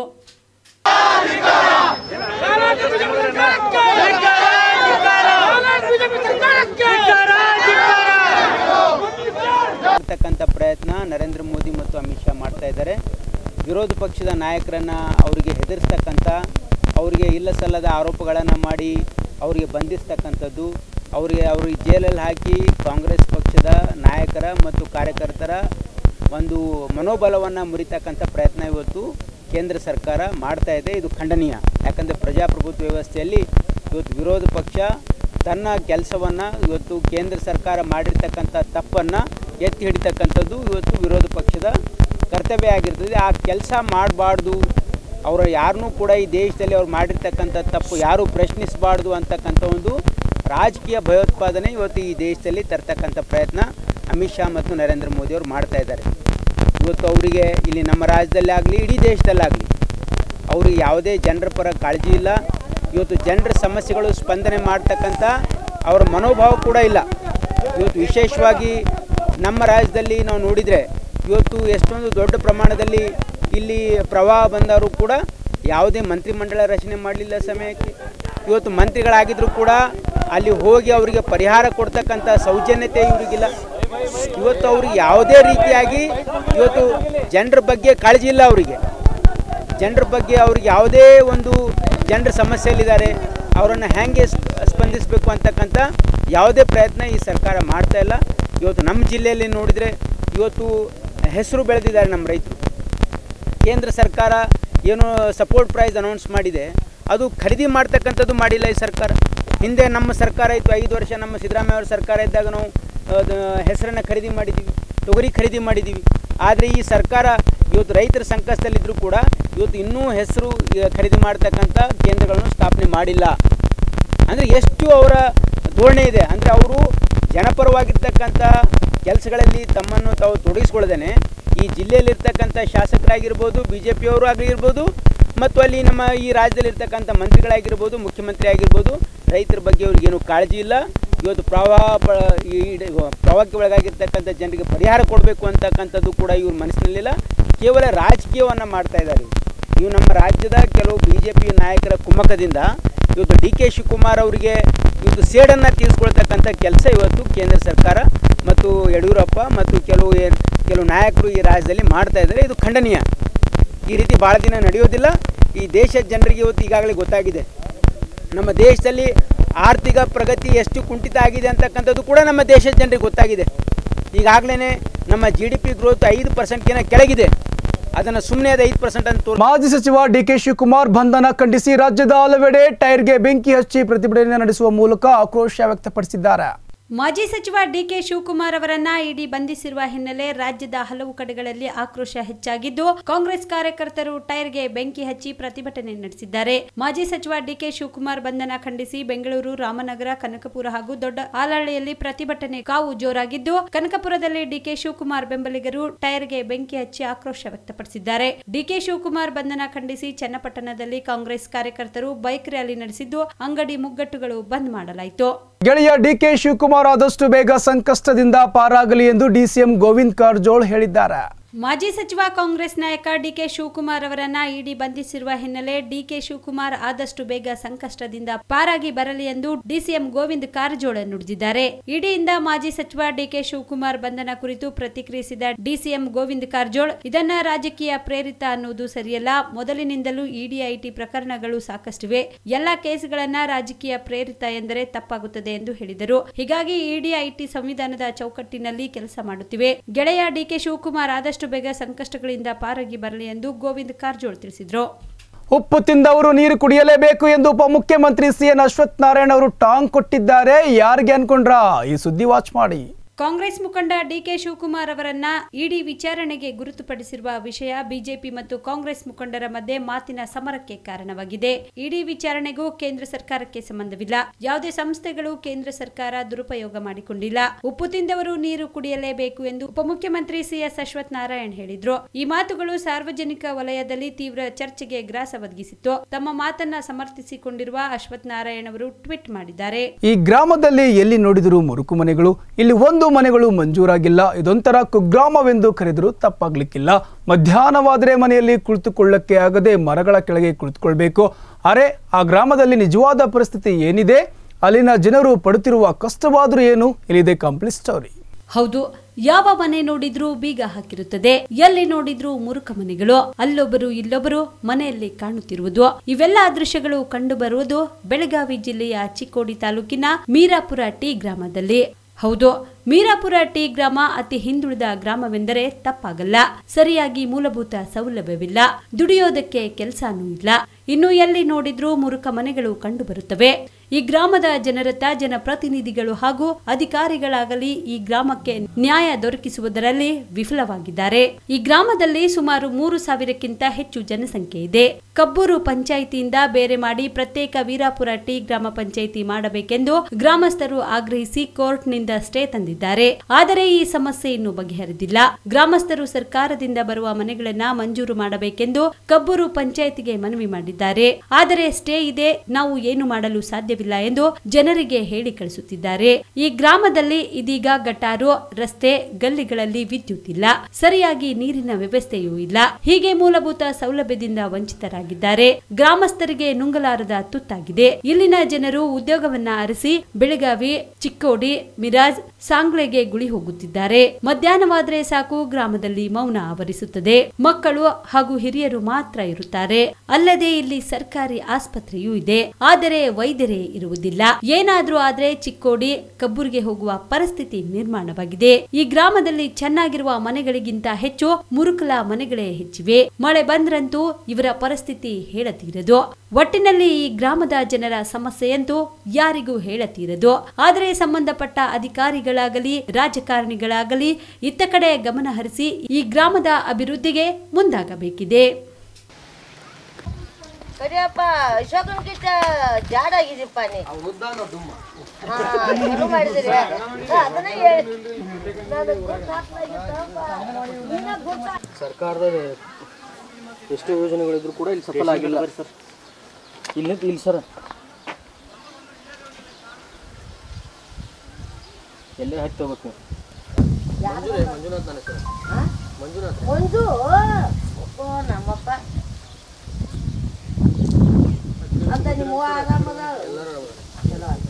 ಇರ್ತಕ್ಕಂಥ ಪ್ರಯತ್ನ ನರೇಂದ್ರ ಮೋದಿ ಮತ್ತು ಅಮಿತ್ ಶಾ ಮಾಡ್ತಾ ಇದ್ದಾರೆ ವಿರೋಧ ಪಕ್ಷದ ನಾಯಕರನ್ನು ಅವರಿಗೆ ಹೆದರಿಸ್ತಕ್ಕಂಥ ಅವರಿಗೆ ಇಲ್ಲ ಸಲ್ಲದ ಆರೋಪಗಳನ್ನು ಮಾಡಿ ಅವರಿಗೆ ಬಂಧಿಸ್ತಕ್ಕಂಥದ್ದು ಅವರಿಗೆ ಅವ್ರಿಗೆ ಜೈಲಲ್ಲಿ ಹಾಕಿ ಕಾಂಗ್ರೆಸ್ ಪಕ್ಷದ ನಾಯಕರ ಮತ್ತು ಕಾರ್ಯಕರ್ತರ ಒಂದು ಮನೋಬಲವನ್ನು ಮುರಿತಕ್ಕಂಥ ಪ್ರಯತ್ನ ಇವತ್ತು ಕೇಂದ್ರ ಸರ್ಕಾರ ಮಾಡ್ತಾ ಇದೆ ಇದು ಖಂಡನೀಯ ಯಾಕಂದರೆ ಪ್ರಜಾಪ್ರಭುತ್ವ ವ್ಯವಸ್ಥೆಯಲ್ಲಿ ಇವತ್ತು ವಿರೋಧ ಪಕ್ಷ ತನ್ನ ಕೆಲಸವನ್ನು ಇವತ್ತು ಕೇಂದ್ರ ಸರ್ಕಾರ ಮಾಡಿರ್ತಕ್ಕಂಥ ತಪ್ಪನ್ನು ಎತ್ತಿ ಹಿಡಿತಕ್ಕಂಥದ್ದು ಇವತ್ತು ವಿರೋಧ ಪಕ್ಷದ ಕರ್ತವ್ಯ ಆಗಿರ್ತದೆ ಆ ಕೆಲಸ ಮಾಡಬಾರ್ದು ಅವರ ಯಾರನ್ನೂ ಕೂಡ ಈ ದೇಶದಲ್ಲಿ ಅವ್ರು ಮಾಡಿರ್ತಕ್ಕಂಥ ತಪ್ಪು ಯಾರೂ ಪ್ರಶ್ನಿಸಬಾರ್ದು ಅಂತಕ್ಕಂಥ ಒಂದು ರಾಜಕೀಯ ಭಯೋತ್ಪಾದನೆ ಇವತ್ತು ಈ ದೇಶದಲ್ಲಿ ತರ್ತಕ್ಕಂಥ ಪ್ರಯತ್ನ ಅಮಿತ್ ಶಾ ಮತ್ತು ನರೇಂದ್ರ ಮೋದಿ ಅವರು ಮಾಡ್ತಾ ಇದ್ದಾರೆ ಇವತ್ತು ಅವರಿಗೆ ಇಲ್ಲಿ ನಮ್ಮ ರಾಜ್ಯದಲ್ಲಾಗಲಿ ಇಡೀ ದೇಶದಲ್ಲಾಗಲಿ ಅವ್ರಿಗೆ ಯಾವುದೇ ಜನರ ಪರ ಕಾಳಜಿ ಇಲ್ಲ ಇವತ್ತು ಜನರ ಸಮಸ್ಯೆಗಳು ಸ್ಪಂದನೆ ಮಾಡ್ತಕ್ಕಂಥ ಅವರ ಮನೋಭಾವ ಕೂಡ ಇಲ್ಲ ಇವತ್ತು ವಿಶೇಷವಾಗಿ ನಮ್ಮ ರಾಜ್ಯದಲ್ಲಿ ನಾವು ನೋಡಿದರೆ ಇವತ್ತು ಎಷ್ಟೊಂದು ದೊಡ್ಡ ಪ್ರಮಾಣದಲ್ಲಿ ಇಲ್ಲಿ ಪ್ರವಾಹ ಬಂದವರು ಕೂಡ ಯಾವುದೇ ಮಂತ್ರಿಮಂಡಲ ರಚನೆ ಮಾಡಲಿಲ್ಲ ಸಮಯಕ್ಕೆ ಇವತ್ತು ಮಂತ್ರಿಗಳಾಗಿದ್ದರೂ ಕೂಡ ಅಲ್ಲಿ ಹೋಗಿ ಅವರಿಗೆ ಪರಿಹಾರ ಕೊಡ್ತಕ್ಕಂಥ ಸೌಜನ್ಯತೆ ಇವರಿಗಿಲ್ಲ ಇವತ್ತು ಅವ್ರಿಗೆ ಯಾವುದೇ ರೀತಿಯಾಗಿ ಇವತ್ತು ಜನರ ಬಗ್ಗೆ ಕಾಳಜಿ ಇಲ್ಲ ಅವರಿಗೆ ಜನರ ಬಗ್ಗೆ ಅವ್ರಿಗೆ ಯಾವುದೇ ಒಂದು ಜನರ ಸಮಸ್ಯೆಯಲ್ಲಿದ್ದಾರೆ ಅವರನ್ನು ಹೇಗೆ ಸ್ಪ- ಸ್ಪಂದಿಸಬೇಕು ಅಂತಕ್ಕಂಥ ಯಾವುದೇ ಪ್ರಯತ್ನ ಈ ಸರ್ಕಾರ ಮಾಡ್ತಾ ಇಲ್ಲ ಇವತ್ತು ನಮ್ಮ ಜಿಲ್ಲೆಯಲ್ಲಿ ನೋಡಿದರೆ ಇವತ್ತು ಹೆಸರು ಬೆಳೆದಿದ್ದಾರೆ ನಮ್ಮ ರೈತರು ಕೇಂದ್ರ ಸರ್ಕಾರ ಏನು ಸಪೋರ್ಟ್ ಪ್ರೈಸ್ ಅನೌನ್ಸ್ ಮಾಡಿದೆ ಅದು ಖರೀದಿ ಮಾಡ್ತಕ್ಕಂಥದ್ದು ಮಾಡಿಲ್ಲ ಈ ಸರ್ಕಾರ ಹಿಂದೆ ನಮ್ಮ ಸರ್ಕಾರ ಇತ್ತು ಐದು ವರ್ಷ ನಮ್ಮ ಸಿದ್ದರಾಮಯ್ಯ ಅವರ ಸರ್ಕಾರ ಇದ್ದಾಗ ನಾವು ಅದು ಹೆಸರನ್ನು ಖರೀದಿ ಮಾಡಿದ್ದೀವಿ ತೊಗರಿ ಖರೀದಿ ಮಾಡಿದ್ದೀವಿ ಆದರೆ ಈ ಸರ್ಕಾರ ಇವತ್ತು ರೈತರ ಸಂಕಷ್ಟದಲ್ಲಿದ್ದರೂ ಕೂಡ ಇವತ್ತು ಇನ್ನೂ ಹೆಸರು ಈಗ ಖರೀದಿ ಮಾಡ್ತಕ್ಕಂಥ ಕೇಂದ್ರಗಳನ್ನು ಸ್ಥಾಪನೆ ಮಾಡಿಲ್ಲ ಅಂದರೆ ಎಷ್ಟು ಅವರ ಧೋರಣೆ ಇದೆ ಅಂದರೆ ಅವರು ಜನಪರವಾಗಿರ್ತಕ್ಕಂಥ ಕೆಲಸಗಳಲ್ಲಿ ತಮ್ಮನ್ನು ತಾವು ತೊಡಗಿಸ್ಕೊಳ್ಳದೇನೆ ಈ ಜಿಲ್ಲೆಯಲ್ಲಿರ್ತಕ್ಕಂಥ ಶಾಸಕರಾಗಿರ್ಬೋದು ಬಿ ಜೆ ಪಿಯವರು ಆಗಿರ್ಬೋದು ಮತ್ತು ಅಲ್ಲಿ ನಮ್ಮ ಈ ರಾಜ್ಯದಲ್ಲಿರ್ತಕ್ಕಂಥ ಮಂತ್ರಿಗಳಾಗಿರ್ಬೋದು ಮುಖ್ಯಮಂತ್ರಿ ಆಗಿರ್ಬೋದು ರೈತರ ಬಗ್ಗೆ ಅವ್ರಿಗೇನು ಕಾಳಜಿ ಇಲ್ಲ ಇವತ್ತು ಪ್ರವಾಹ ಪ ಈ ಪ್ರವಾಹಕ್ಕೆ ಒಳಗಾಗಿರ್ತಕ್ಕಂಥ ಜನರಿಗೆ ಪರಿಹಾರ ಕೊಡಬೇಕು ಅಂತಕ್ಕಂಥದ್ದು ಕೂಡ ಇವ್ರ ಮನಸ್ಸಿನಲ್ಲಿಲ್ಲ ಕೇವಲ ರಾಜಕೀಯವನ್ನು ಮಾಡ್ತಾ ಇದ್ದಾರೆ ಇವ್ರು. ಇವು ನಮ್ಮ ರಾಜ್ಯದ ಕೆಲವು ಬಿ ಜೆ ಪಿ ನಾಯಕರ ಕುಮ್ಮಕದಿಂದ ಇವತ್ತು ಡಿ ಕೆ ಶಿವಕುಮಾರ್ ಅವರಿಗೆ ಇವತ್ತು ಸೇಡನ್ನು ತೀರಿಸ್ಕೊಳ್ತಕ್ಕಂಥ ಕೆಲಸ ಇವತ್ತು ಕೇಂದ್ರ ಸರ್ಕಾರ ಮತ್ತು ಯಡಿಯೂರಪ್ಪ ಮತ್ತು ಕೆಲವು ಏನ್ ಕೆಲವು ನಾಯಕರು ಈ ರಾಜ್ಯದಲ್ಲಿ ಮಾಡ್ತಾ ಇದ್ದಾರೆ ಇದು ಖಂಡನೀಯ ಈ ರೀತಿ ಭಾಳ ದಿನ ನಡೆಯೋದಿಲ್ಲ ಈ ದೇಶದ ಜನರಿಗೆ ಇವತ್ತು ಈಗಾಗಲೇ ಗೊತ್ತಾಗಿದೆ ನಮ್ಮ ದೇಶದಲ್ಲಿ ಆರ್ಥಿಕ ಪ್ರಗತಿ ಎಷ್ಟು ಕುಂಠಿತ ಆಗಿದೆ ಅಂತಕ್ಕಂಥದ್ದು ಕೂಡ ನಮ್ಮ ದೇಶದ ಜನರಿಗೆ ಗೊತ್ತಾಗಿದೆ ಈಗಾಗಲೇ ನಮ್ಮ ಜಿ ಡಿ ಪಿ ಗ್ರೋತ್ ಐದು ಪರ್ಸೆಂಟ್ಗಿಂತ ಕೆಳಗಿದೆ ಅದನ್ನು ಸುಮ್ಮನೆ ಅದು ಐದು ಪರ್ಸೆಂಟ್ ಅಂತ ತೋರ್ ಮಾಜಿ ಸಚಿವ ಡಿಕೆ ಶಿವಕುಮಾರ್ ಬಂಧನ ಖಂಡಿಸಿ ರಾಜ್ಯದ ಹಲವೆಡೆ ಟೈರ್ಗೆ ಬೆಂಕಿ ಹಚ್ಚಿ ಪ್ರತಿಭಟನೆ ನಡೆಸುವ ಮೂಲಕ ಆಕ್ರೋಶ ವ್ಯಕ್ತಪಡಿಸಿದ್ದಾರೆ ಮಾಜಿ ಸಚಿವ ಡಿಕೆ ಶಿವಕುಮಾರ್ ಅವರನ್ನ ಇಡಿ ಬಂಧಿಸಿರುವ ಹಿನ್ನೆಲೆ ರಾಜ್ಯದ ಹಲವು ಕಡೆಗಳಲ್ಲಿ ಆಕ್ರೋಶ ಹೆಚ್ಚಾಗಿದ್ದು ಕಾಂಗ್ರೆಸ್ ಕಾರ್ಯಕರ್ತರು ಟೈರ್ಗೆ ಬೆಂಕಿ ಹಚ್ಚಿ ಪ್ರತಿಭಟನೆ ನಡೆಸಿದ್ದಾರೆ ಮಾಜಿ ಸಚಿವ ಡಿಕೆ ಶಿವಕುಮಾರ್ ಬಂಧನ ಖಂಡಿಸಿ ಬೆಂಗಳೂರು ರಾಮನಗರ ಕನಕಪುರ ಹಾಗೂ ದೊಡ್ಡ ಆಲಹಳ್ಳಿಯಲ್ಲಿ ಪ್ರತಿಭಟನೆ ಕಾವು ಜೋರಾಗಿದ್ದು ಕನಕಪುರದಲ್ಲಿ ಡಿಕೆ ಶಿವಕುಮಾರ್ ಬೆಂಬಲಿಗರು ಟೈರ್ಗೆ ಬೆಂಕಿ ಹಚ್ಚಿ ಆಕ್ರೋಶ ವ್ಯಕ್ತಪಡಿಸಿದ್ದಾರೆ ಡಿಕೆ ಶಿವಕುಮಾರ್ ಬಂಧನ ಖಂಡಿಸಿ ಚನ್ನಪಟ್ಟಣದಲ್ಲಿ ಕಾಂಗ್ರೆಸ್ ಕಾರ್ಯಕರ್ತರು ಬೈಕ್ ರ್ಯಾಲಿ ನಡೆಸಿದ್ದು ಅಂಗಡಿ ಮುಗ್ಗಟ್ಟುಗಳು ಬಂದ್ ಮಾಡಲಾಯಿತು ಗೆಳೆಯ ಡಿಕೆ ಶಿವಕುಮಾರ್ ಆದಷ್ಟು ಬೇಗ ಸಂಕಷ್ಟದಿಂದ ಪಾರಾಗಲಿ ಎಂದು ಡಿಸಿಎಂ ಗೋವಿಂದ್ ಕಾರಜೋಳ್ ಹೇಳಿದ್ದಾರೆ ಮಾಜಿ ಸಚಿವ ಕಾಂಗ್ರೆಸ್ ನಾಯಕ ಡಿಕೆ ಶಿವಕುಮಾರ್ ಅವರನ್ನ ಇಡಿ ಬಂಧಿಸಿರುವ ಹಿನ್ನೆಲೆ ಡಿಕೆ ಶಿವಕುಮಾರ್ ಆದಷ್ಟು ಬೇಗ ಸಂಕಷ್ಟದಿಂದ ಪಾರಾಗಿ ಬರಲಿ ಎಂದು ಡಿಸಿಎಂ ಗೋವಿಂದ್ ಕಾರಜೋಳ ನುಡಿದಿದ್ದಾರೆ ಇಡಿಯಿಂದ ಮಾಜಿ ಸಚಿವ ಡಿಕೆ ಶಿವಕುಮಾರ್ ಬಂಧನ ಕುರಿತು ಪ್ರತಿಕ್ರಿಯಿಸಿದ ಡಿಸಿಎಂ ಗೋವಿಂದ್ ಕಾರಜೋಳ್ ಇದನ್ನ ರಾಜಕೀಯ ಪ್ರೇರಿತ ಅನ್ನುವುದು ಸರಿಯಲ್ಲ ಮೊದಲಿನಿಂದಲೂ ಇಡಿ ಐಟಿ ಪ್ರಕರಣಗಳು ಸಾಕಷ್ಟಿವೆ ಎಲ್ಲಾ ಕೇಸ್ಗಳನ್ನ ರಾಜಕೀಯ ಪ್ರೇರಿತ ಎಂದರೆ ತಪ್ಪಾಗುತ್ತದೆ ಎಂದು ಹೇಳಿದರು ಹೀಗಾಗಿ ಇಡಿ ಐಟಿ ಸಂವಿಧಾನದ ಚೌಕಟ್ಟಿನಲ್ಲಿ ಕೆಲಸ ಮಾಡುತ್ತಿವೆ ಗೆಳೆಯ ಡಿಕೆ ಶಿವಕುಮಾರ್ ಆದಷ್ಟು ಬೇಗ ಸಂಕಷ್ಟಗಳಿಂದ ಪಾರಾಗಿ ಬರಲಿ ಎಂದು ಗೋವಿಂದ್ ಕಾರಜೋಳ್ ತಿಳಿಸಿದ್ರು ಉಪ್ಪು ತಿಂದವರು ನೀರು ಕುಡಿಯಲೇಬೇಕು ಎಂದು ಉಪಮುಖ್ಯಮಂತ್ರಿ ಸಿ ಎನ್ ಅಶ್ವಥ್ ನಾರಾಯಣ ಅವರು ಟಾಂಗ್ ಕೊಟ್ಟಿದ್ದಾರೆ ಯಾರಿಗೆ ಅನ್ಕೊಂಡ್ರಾ ಈ ಸುದ್ದಿ ವಾಚ್ ಮಾಡಿ ಕಾಂಗ್ರೆಸ್ ಮುಖಂಡ ಡಿಕೆ ಶಿವಕುಮಾರ್ ಅವರನ್ನ ಇಡಿ ವಿಚಾರಣೆಗೆ ಗುರುತುಪಡಿಸಿರುವ ವಿಷಯ ಬಿಜೆಪಿ ಮತ್ತು ಕಾಂಗ್ರೆಸ್ ಮುಖಂಡರ ಮಧ್ಯೆ ಮಾತಿನ ಸಮರಕ್ಕೆ ಕಾರಣವಾಗಿದೆ ಇಡಿ ವಿಚಾರಣೆಗೂ ಕೇಂದ್ರ ಸರ್ಕಾರಕ್ಕೆ ಸಂಬಂಧವಿಲ್ಲ ಯಾವುದೇ ಸಂಸ್ಥೆಗಳು ಕೇಂದ್ರ ಸರ್ಕಾರ ದುರುಪಯೋಗ ಮಾಡಿಕೊಂಡಿಲ್ಲ ಉಪ್ಪು ತಿಂದವರು ನೀರು ಕುಡಿಯಲೇಬೇಕು ಎಂದು ಉಪಮುಖ್ಯಮಂತ್ರಿ ಸಿಎಸ್ ಅಶ್ವಥ್ ನಾರಾಯಣ್ ಹೇಳಿದ್ರು ಈ ಮಾತುಗಳು ಸಾರ್ವಜನಿಕ ವಲಯದಲ್ಲಿ ತೀವ್ರ ಚರ್ಚೆಗೆ ಗ್ರಾಸ ಒದಗಿಸಿತ್ತು ತಮ್ಮ ಮಾತನ್ನ ಸಮರ್ಥಿಸಿಕೊಂಡಿರುವ ಅಶ್ವಥ್ ನಾರಾಯಣ್ ಅವರು ಟ್ವೀಟ್ ಮಾಡಿದ್ದಾರೆ ಈ ಗ್ರಾಮದಲ್ಲಿ ಎಲ್ಲಿ ನೋಡಿದರೂ ಮುರುಕು ಮನೆಗಳು ಇಲ್ಲಿ ಒಂದು ಮನೆಗಳು ಮಂಜೂರಾಗಿಲ್ಲ ಇದೊಂಥರ ಕುಗ್ರಾಮವೆಂದು ಕರೆದರೂ ತಪ್ಪಾಗ್ಲಿಕ್ಕಿಲ್ಲ ಮಧ್ಯಾಹ್ನವಾದರೆ ಮನೆಯಲ್ಲಿ ಕುಳಿತುಕೊಳ್ಳಕ್ಕೆ ಆಗದೆ ಮರಗಳ ಕೆಳಗೆ ಕುಳಿತುಕೊಳ್ಬೇಕು ಅರೆ ಆ ಗ್ರಾಮದಲ್ಲಿ ನಿಜವಾದ ಪರಿಸ್ಥಿತಿ ಏನಿದೆ ಅಲ್ಲಿನ ಜನರು ಪಡುತ್ತಿರುವ ಕಷ್ಟವಾದರೂ ಏನು ಇಲ್ಲಿದೆ ಕಂಪ್ಲೀಟ್ ಸ್ಟೋರಿ ಹೌದು ಯಾವ ಮನೆ ನೋಡಿದ್ರೂ ಬೀಗ ಹಾಕಿರುತ್ತದೆ ಎಲ್ಲಿ ನೋಡಿದ್ರೂ ಮುರುಕ ಮನೆಗಳು ಅಲ್ಲೊಬ್ಬರು ಇಲ್ಲೊಬ್ಬರು ಮನೆಯಲ್ಲಿ ಕಾಣುತ್ತಿರುವುದು ಇವೆಲ್ಲ ದೃಶ್ಯಗಳು ಕಂಡು ಬರುವುದು ಬೆಳಗಾವಿ ಜಿಲ್ಲೆಯ ಚಿಕ್ಕೋಡಿ ತಾಲೂಕಿನ ಮೀರಾಪುರ ಟಿ ಗ್ರಾಮದಲ್ಲಿ ಹೌದು ಮೀರಾಪುರ ಟಿ ಗ್ರಾಮ ಅತಿ ಹಿಂದುಳಿದ ಗ್ರಾಮವೆಂದರೆ ತಪ್ಪಾಗಲ್ಲ ಸರಿಯಾಗಿ ಮೂಲಭೂತ ಸೌಲಭ್ಯವಿಲ್ಲ ದುಡಿಯೋದಕ್ಕೆ ಕೆಲಸನೂ ಇಲ್ಲ ಇನ್ನು ಎಲ್ಲಿ ನೋಡಿದ್ರೂ ಮುರುಕ ಮನೆಗಳು ಕಂಡು ಬರುತ್ತವೆ ಈ ಗ್ರಾಮದ ಜನರತ್ತ ಜನಪ್ರತಿನಿಧಿಗಳು ಹಾಗೂ ಅಧಿಕಾರಿಗಳಾಗಲಿ ಈ ಗ್ರಾಮಕ್ಕೆ ನ್ಯಾಯ ದೊರಕಿಸುವುದರಲ್ಲಿ ವಿಫಲವಾಗಿದ್ದಾರೆ ಈ ಗ್ರಾಮದಲ್ಲಿ ಸುಮಾರು ಮೂರು ಸಾವಿರಕ್ಕಿಂತ ಹೆಚ್ಚು ಜನಸಂಖ್ಯೆ ಇದೆ ಕಬ್ಬೂರು ಪಂಚಾಯಿತಿಯಿಂದ ಬೇರೆ ಮಾಡಿ ಪ್ರತ್ಯೇಕ ವೀರಾಪುರ ಟಿ ಗ್ರಾಮ ಪಂಚಾಯಿತಿ ಮಾಡಬೇಕೆಂದು ಗ್ರಾಮಸ್ಥರು ಆಗ್ರಹಿಸಿ ಕೋರ್ಟ್ನಿಂದ ಸ್ಟೇ ತಂದಿದ್ದಾರೆ ಆದರೆ ಈ ಸಮಸ್ಯೆ ಇನ್ನೂ ಬಗೆಹರಿದಿಲ್ಲ ಗ್ರಾಮಸ್ಥರು ಸರ್ಕಾರದಿಂದ ಬರುವ ಮನೆಗಳನ್ನ ಮಂಜೂರು ಮಾಡಬೇಕೆಂದು ಕಬ್ಬೂರು ಪಂಚಾಯಿತಿಗೆ ಮನವಿ ಮಾಡಿದ್ದಾರೆ ಆದರೆ ಸ್ಟೇ ಇದೆ ನಾವು ಏನು ಮಾಡಲು ಸಾಧ್ಯವಿಲ್ಲ ಎಂದು ಜನರಿಗೆ ಹೇಳಿ ಕಳಿಸುತ್ತಿದ್ದಾರೆ ಈ ಗ್ರಾಮದಲ್ಲಿ ಇದೀಗ ಗಟಾರು ರಸ್ತೆ ಗಲ್ಲಿಗಳಲ್ಲಿ ವಿದ್ಯುತ್ ಇಲ್ಲ ಸರಿಯಾಗಿ ನೀರಿನ ವ್ಯವಸ್ಥೆಯೂ ಇಲ್ಲ ಹೀಗೆ ಮೂಲಭೂತ ಸೌಲಭ್ಯದಿಂದ ವಂಚಿತರಾಗಿದ್ದಾರೆ ಗ್ರಾಮಸ್ಥರಿಗೆ ನುಂಗಲಾರದ ತುತ್ತಾಗಿದೆ ಇಲ್ಲಿನ ಜನರು ಉದ್ಯೋಗವನ್ನ ಅರಸಿ ಬೆಳಗಾವಿ ಚಿಕ್ಕೋಡಿ ಮಿರಾಜ್ ಸಾಂಗ್ಲೆಗೆ ಗುಳಿ ಹೋಗುತ್ತಿದ್ದಾರೆ ಮಧ್ಯಾಹ್ನವಾದ್ರೆ ಸಾಕು ಗ್ರಾಮದಲ್ಲಿ ಮೌನ ಆವರಿಸುತ್ತದೆ ಮಕ್ಕಳು ಹಾಗೂ ಹಿರಿಯರು ಮಾತ್ರ ಇರುತ್ತಾರೆ ಅಲ್ಲದೆ ಇಲ್ಲಿ ಸರ್ಕಾರಿ ಆಸ್ಪತ್ರೆಯೂ ಇದೆ ಆದರೆ ವೈದ್ಯರೇ ಇರುವುದಿಲ್ಲ ಏನಾದ್ರೂ ಆದ್ರೆ ಚಿಕ್ಕೋಡಿ ಕಬ್ಬೂರಿಗೆ ಹೋಗುವ ಪರಿಸ್ಥಿತಿ ನಿರ್ಮಾಣವಾಗಿದೆ ಈ ಗ್ರಾಮದಲ್ಲಿ ಚೆನ್ನಾಗಿರುವ ಮನೆಗಳಿಗಿಂತ ಹೆಚ್ಚು ಮುರುಕಲ ಮನೆಗಳೇ ಹೆಚ್ಚಿವೆ ಮಳೆ ಬಂದ್ರಂತೂ ಇವರ ಪರಿಸ್ಥಿತಿ ಹೇಳತೀರದು ಒಟ್ಟಿನಲ್ಲಿ ಈ ಗ್ರಾಮದ ಜನರ ಸಮಸ್ಯೆಯಂತೂ ಯಾರಿಗೂ ಹೇಳತೀರದು ಆದರೆ ಸಂಬಂಧಪಟ್ಟ ಅಧಿಕಾರಿಗಳಾಗಲಿ ರಾಜಕಾರಣಿಗಳಾಗಲಿ ಇತ್ತ ಕಡೆ ಗಮನ ಹರಿಸಿ ಈ ಗ್ರಾಮದ ಅಭಿವೃದ್ಧಿಗೆ ಮುಂದಾಗಬೇಕಿದೆ ಕರಿಯಪ್ಪ ಅಶೋಕನ್ಕಿಂತ ಜಾಡ ಆಗಿದೆಪ್ಪ ನೀ ಹಾ, ಚಲೋ ಮಾಡಿದಿರಿ ಹಾ, ಅದನ್ನ ಹೇಳಿ ನನಗ್ ಗೊತ್ತಾಗ್ಲಾಗಿತ್ತಪ್ಪ. ನೀನ ಗೊತ್ತಾ- ಸರ್ಕಾರದ ಎಷ್ಟು ಯೋಜನೆಗಳಿದ್ರು ಕೂಡ ಇಲ್ಲಿ ಸಫಲ ಆಗಿಲ್ಲ ಸರ್ ಇಲ್ಲಿ ಇಲ್ಲಿ ಸರ್ ಎಲ್ಲೇ ಹತ್ತಿ ಹೋಗ್ಬೇಕು ಮಂಜುನಾಥ್ ನಾನೇ ಸರ್ ಮಂಜುನಾಥ್ ಮಂಜು ಓ ನಮ್ಮಪ್ಪ ಅಂತ ನಿಮ್ಮ ಆರಾಮದ ಚಲೋ ಆಯ್ತು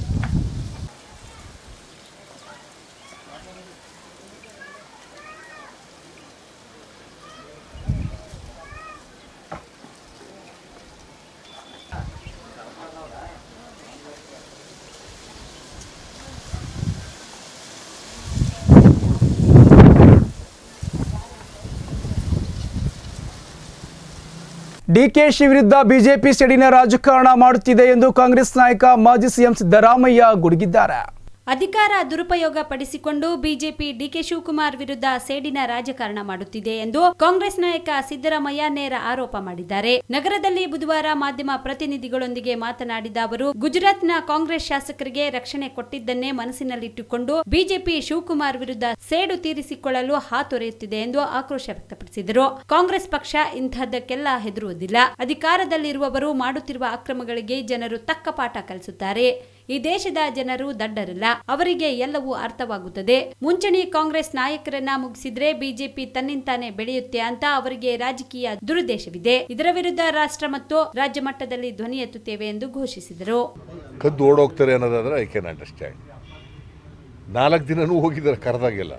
ಡಿಕೆಶಿ ವಿರುದ್ಧ ಬಿಜೆಪಿ ಸೆಡಿನ ರಾಜಕಾರಣ ಮಾಡುತ್ತಿದೆ ಎಂದು ಕಾಂಗ್ರೆಸ್ ನಾಯಕ ಮಾಜಿ ಸಿಎಂ ಸಿದ್ದರಾಮಯ್ಯ ಗುಡುಗಿದ್ದಾರೆ ಅಧಿಕಾರ ದುರುಪಯೋಗ ಪಡಿಸಿಕೊಂಡು ಬಿಜೆಪಿ ಡಿಕೆ ಶಿವಕುಮಾರ್ ವಿರುದ್ಧ ಸೇಡಿನ ರಾಜಕಾರಣ ಮಾಡುತ್ತಿದೆ ಎಂದು ಕಾಂಗ್ರೆಸ್ ನಾಯಕ ಸಿದ್ದರಾಮಯ್ಯ ನೇರ ಆರೋಪ ಮಾಡಿದ್ದಾರೆ ನಗರದಲ್ಲಿ ಬುಧವಾರ ಮಾಧ್ಯಮ ಪ್ರತಿನಿಧಿಗಳೊಂದಿಗೆ ಮಾತನಾಡಿದ ಅವರು ಗುಜರಾತ್ನ ಕಾಂಗ್ರೆಸ್ ಶಾಸಕರಿಗೆ ರಕ್ಷಣೆ ಕೊಟ್ಟಿದ್ದನ್ನೇ ಮನಸ್ಸಿನಲ್ಲಿಟ್ಟುಕೊಂಡು ಬಿಜೆಪಿ ಶಿವಕುಮಾರ್ ವಿರುದ್ಧ ಸೇಡು ತೀರಿಸಿಕೊಳ್ಳಲು ಹಾತೊರೆಯುತ್ತಿದೆ ಎಂದು ಆಕ್ರೋಶ ವ್ಯಕ್ತಪಡಿಸಿದರು ಕಾಂಗ್ರೆಸ್ ಪಕ್ಷ ಇಂತಹದ್ದಕ್ಕೆಲ್ಲ ಹೆದರುವುದಿಲ್ಲ ಅಧಿಕಾರದಲ್ಲಿರುವವರು ಮಾಡುತ್ತಿರುವ ಅಕ್ರಮಗಳಿಗೆ ಜನರು ತಕ್ಕ ಪಾಠ ಕಲಿಸುತ್ತಾರೆ ಈ ದೇಶದ ಜನರು ದಡ್ಡರಲ್ಲ ಅವರಿಗೆ ಎಲ್ಲವೂ ಅರ್ಥವಾಗುತ್ತದೆ ಮುಂಚೂಣಿ ಕಾಂಗ್ರೆಸ್ ನಾಯಕರನ್ನ ಮುಗಿಸಿದ್ರೆ ಬಿಜೆಪಿ ತನ್ನಿಂತಾನೆ ಬೆಳೆಯುತ್ತೆ ಅಂತ ಅವರಿಗೆ ರಾಜಕೀಯ ದುರುದ್ದೇಶವಿದೆ ಇದರ ವಿರುದ್ಧ ರಾಷ್ಟ್ರ ಮತ್ತು ರಾಜ್ಯ ಮಟ್ಟದಲ್ಲಿ ಧ್ವನಿ ಎತ್ತುತ್ತೇವೆ ಎಂದು ಘೋಷಿಸಿದರು ಕದ್ದು ಓಡೋಗ್ತಾರೆ ಅನ್ನೋದಾದ್ರೆ ಐ ಕ್ಯಾನ್ ಅಂಡರ್ಸ್ಟ್ಯಾಂಡ್ ನಾಲ್ಕು ದಿನನೂ ಹೋಗಿದ್ದಾರೆ ಕರೆದಾಗೆಲ್ಲ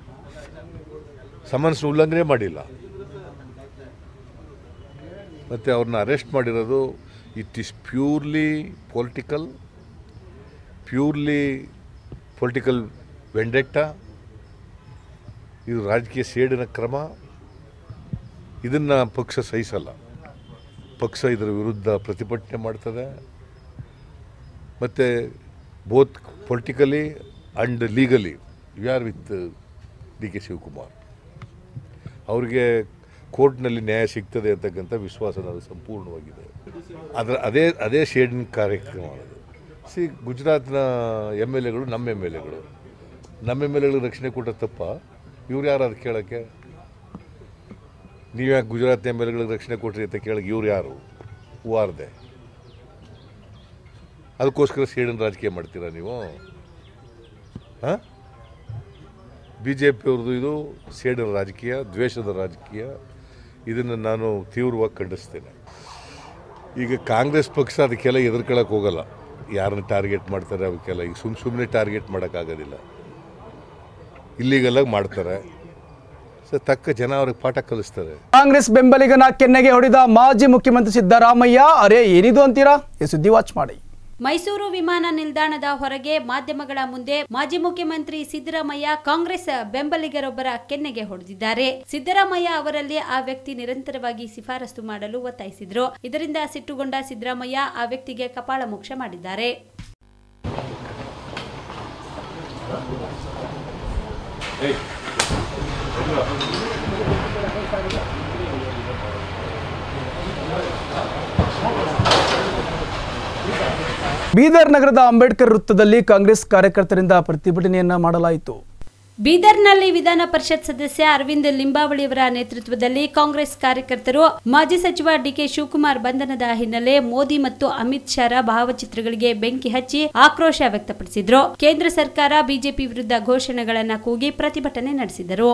ಸಮನ್ಸ್ ಉಲ್ಲಂಘನೆ ಮಾಡಿಲ್ಲ ಮತ್ತು ಅವ್ರನ್ನ ಅರೆಸ್ಟ್ ಮಾಡಿರೋದು it is purely political purely political vendetta ಇದು ರಾಜಕೀಯ ಸೇಡಿನ ಕ್ರಮ ಇದನ್ನು ಪಕ್ಷ ಸಹಿಸಲ್ಲ ಪಕ್ಷ ಇದರ ವಿರುದ್ಧ ಪ್ರತಿಭಟನೆ ಮಾಡ್ತದೆ ಮತ್ತು both politically and legally you are with D K Shivakumar ಅವ್ರಿಗೆ ಕೋರ್ಟ್ನಲ್ಲಿ ನ್ಯಾಯ ಸಿಗ್ತದೆ ಅಂತಕ್ಕಂಥ ವಿಶ್ವಾಸ ನನಗೆ ಸಂಪೂರ್ಣವಾಗಿದೆ ಅದರ ಅದೇ ಅದೇ ಶೇಡಿನ ಕಾರ್ಯಕ್ರಮ ಅದು ಸಿ ಗುಜರಾತ್ನ ಎಮ್ ಎಲ್ ಎಗಳು ನಮ್ಮ ಎಮ್ ಎಲ್ ಎಗಳು ನಮ್ಮ ಎಮ್ ಎಲ್ ಎಗಳಿಗೆ ರಕ್ಷಣೆ ಕೊಟ್ಟ ತಪ್ಪ ಇವ್ರು ಯಾರು ಅದು ಕೇಳೋಕ್ಕೆ ನೀವು ಯಾಕೆ ಗುಜರಾತ್ ಎಮ್ ಎಲ್ ಎಗಳಿಗೆ ರಕ್ಷಣೆ ಕೊಟ್ರಿ ಅಂತ ಕೇಳಕ್ಕೆ ಇವ್ರು ಯಾರು ವಾರ್ದೆ ಅದಕ್ಕೋಸ್ಕರ ಸೇಡಿನ ರಾಜಕೀಯ ಮಾಡ್ತೀರಾ ನೀವು ಹಾಂ ಬಿ ಜೆ ಪಿಯವ್ರದ್ದು ಇದು ಸೇಡಿನ ರಾಜಕೀಯ ದ್ವೇಷದ ರಾಜಕೀಯ ಇದನ್ನು ನಾನು ತೀವ್ರವಾಗಿ ಖಂಡಿಸ್ತೇನೆ ಈಗ ಕಾಂಗ್ರೆಸ್ ಪಕ್ಷ ಅದಕ್ಕೆಲ್ಲ ಎದುರ್ಕೊಳ್ಳೋಕೆ ಹೋಗಲ್ಲ ಯಾರನ್ನ ಟಾರ್ಗೆಟ್ ಮಾಡ್ತಾರೆ ಅವಕ್ಕೆಲ್ಲ ಈಗ ಸುಮ್ಮ ಸುಮ್ಮನೆ ಟಾರ್ಗೆಟ್ ಮಾಡೋಕ್ಕಾಗೋದಿಲ್ಲ ಇಲ್ಲಿಗೆಲ್ಲ ಮಾಡ್ತಾರೆ ಸೊ ತಕ್ಕ ಜನ ಅವ್ರಿಗೆ ಪಾಠ ಕಲಿಸ್ತಾರೆ ಕಾಂಗ್ರೆಸ್ ಬೆಂಬಲಿಗನ ಕೆನ್ನೆಗೆ ಹೊಡೆದ ಮಾಜಿ ಮುಖ್ಯಮಂತ್ರಿ ಸಿದ್ದರಾಮಯ್ಯ ಅರೆ ಏನಿದು ಅಂತೀರಾ ಈ ಸುದ್ದಿ ವಾಚ್ ಮಾಡಿ ಮೈಸೂರು ವಿಮಾನ ನಿಲ್ದಾಣದ ಹೊರಗೆ ಮಾಧ್ಯಮಗಳ ಮುಂದೆ ಮಾಜಿ ಮುಖ್ಯಮಂತ್ರಿ ಸಿದ್ದರಾಮಯ್ಯ ಕಾಂಗ್ರೆಸ್ ಬೆಂಬಲಿಗರೊಬ್ಬರ ಕೆನ್ನೆಗೆ ಹೊಡೆದಿದ್ದಾರೆ ಸಿದ್ದರಾಮಯ್ಯ ಅವರಲ್ಲಿ ಆ ವ್ಯಕ್ತಿ ನಿರಂತರವಾಗಿ ಶಿಫಾರಸು ಮಾಡಲು ಒತ್ತಾಯಿಸಿದ್ರು ಇದರಿಂದ ಸಿಟ್ಟುಗೊಂಡ ಸಿದ್ದರಾಮಯ್ಯ ಆ ವ್ಯಕ್ತಿಗೆ ಕಪಾಳ ಮೋಕ್ಷ ಮಾಡಿದ್ದಾರೆ ಬೀದರ್ ನಗರದ ಅಂಬೇಡ್ಕರ್ ವೃತ್ತದಲ್ಲಿ ಕಾಂಗ್ರೆಸ್ ಕಾರ್ಯಕರ್ತರಿಂದ ಪ್ರತಿಭಟನೆಯನ್ನ ಮಾಡಲಾಯಿತು ಬೀದರ್ನಲ್ಲಿ ವಿಧಾನ ಪರಿಷತ್ ಸದಸ್ಯ ಅರವಿಂದ್ ಲಿಂಬಾವಳಿಯವರ ನೇತೃತ್ವದಲ್ಲಿ ಕಾಂಗ್ರೆಸ್ ಕಾರ್ಯಕರ್ತರು ಮಾಜಿ ಸಚಿವ ಡಿಕೆ ಶಿವಕುಮಾರ್ ಬಂಧನದ ಹಿನ್ನೆಲೆ ಮೋದಿ ಮತ್ತು ಅಮಿತ್ ಶಾರ ಭಾವಚಿತ್ರಗಳಿಗೆ ಬೆಂಕಿ ಹಚ್ಚಿ ಆಕ್ರೋಶ ವ್ಯಕ್ತಪಡಿಸಿದ್ರು ಕೇಂದ್ರ ಸರ್ಕಾರ ಬಿಜೆಪಿ ವಿರುದ್ಧ ಘೋಷಣೆಗಳನ್ನ ಕೂಗಿ ಪ್ರತಿಭಟನೆ ನಡೆಸಿದರು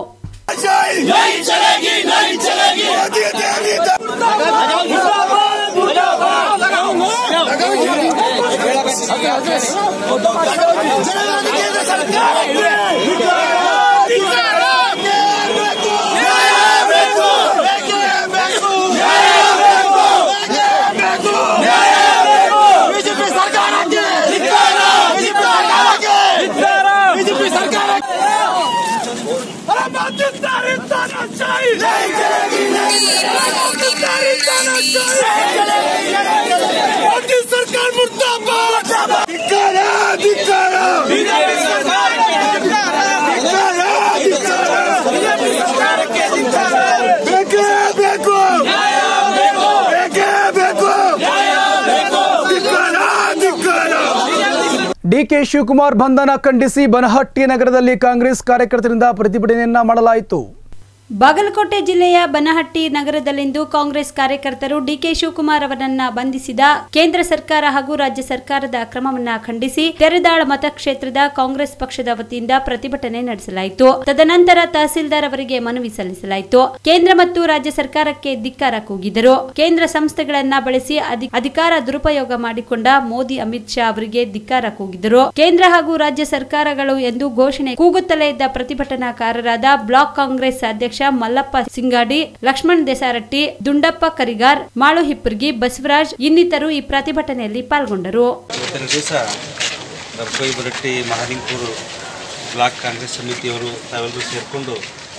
ಡಿಕೆ ಶಿವಕುಮಾರ್ ಬಂಧನ ಖಂಡಿಸಿ ಬನಹಟ್ಟಿ ನಗರದಲ್ಲಿ ಕಾಂಗ್ರೆಸ್ ಕಾರ್ಯಕರ್ತರಿಂದ ಪ್ರತಿಭಟನೆಯನ್ನ ಮಾಡಲಾಯಿತು ಬಾಗಲಕೋಟೆ ಜಿಲ್ಲೆಯ ಬನಹಟ್ಟಿ ನಗರದಲ್ಲಿಂದು ಕಾಂಗ್ರೆಸ್ ಕಾರ್ಯಕರ್ತರು ಡಿಕೆ ಶಿವಕುಮಾರ್ ಅವರನ್ನ ಬಂಧಿಸಿದ ಕೇಂದ್ರ ಸರ್ಕಾರ ಹಾಗೂ ರಾಜ್ಯ ಸರ್ಕಾರದ ಕ್ರಮವನ್ನ ಖಂಡಿಸಿ ತೆರೆದಾಳ ಮತಕ್ಷೇತ್ರದ ಕಾಂಗ್ರೆಸ್ ಪಕ್ಷದ ವತಿಯಿಂದ ಪ್ರತಿಭಟನೆ ನಡೆಸಲಾಯಿತು ತದನಂತರ ತಹಸೀಲ್ದಾರ್ ಅವರಿಗೆ ಮನವಿ ಸಲ್ಲಿಸಲಾಯಿತು ಕೇಂದ್ರ ಮತ್ತು ರಾಜ್ಯ ಸರ್ಕಾರಕ್ಕೆ ಧಿಕ್ಕಾರ ಕೂಗಿದರು ಕೇಂದ್ರ ಸಂಸ್ಥೆಗಳನ್ನ ಬಳಸಿ ಅಧಿ- ಅಧಿಕಾರ ದುರುಪಯೋಗ ಮಾಡಿಕೊಂಡ ಮೋದಿ ಅಮಿತ್ ಶಾ ಅವರಿಗೆ ಧಿಕ್ಕಾರ ಕೂಗಿದರು ಕೇಂದ್ರ ಹಾಗೂ ರಾಜ್ಯ ಸರ್ಕಾರಗಳು ಎಂದು ಘೋಷಣೆ ಕೂಗುತ್ತಲೇ ಇದ್ದ ಪ್ರತಿಭಟನಾಕಾರರಾದ ಬ್ಲಾಕ್ ಕಾಂಗ್ರೆಸ್ ಅಧ್ಯಕ್ಷ ಮಲ್ಲಪ್ಪ ಸಿಂಗಾಡಿ ಲಕ್ಷ್ಮಣ್ ದೇಸಾರಟ್ಟಿ ದುಂಡಪ್ಪ ಕರಿಗಾರ್ ಮಾಳು ಹಿಪ್ಪರ್ಗಿ ಬಸವರಾಜ್ ಇನ್ನಿತರು ಈ ಪ್ರತಿಭಟನೆಯಲ್ಲಿ ಪಾಲ್ಗೊಂಡರು ಇವತ್ತಿನ ದಿವಸ ದರ್ಬೈ ಬರಟ್ಟಿ ಮಹಾಲಿಂಗಪುರ ಬ್ಲಾಕ್ ಕಾಂಗ್ರೆಸ್ ಸಮಿತಿಯವರು ತಾವೆಲ್ಲರೂ ಸೇರಿಕೊಂಡು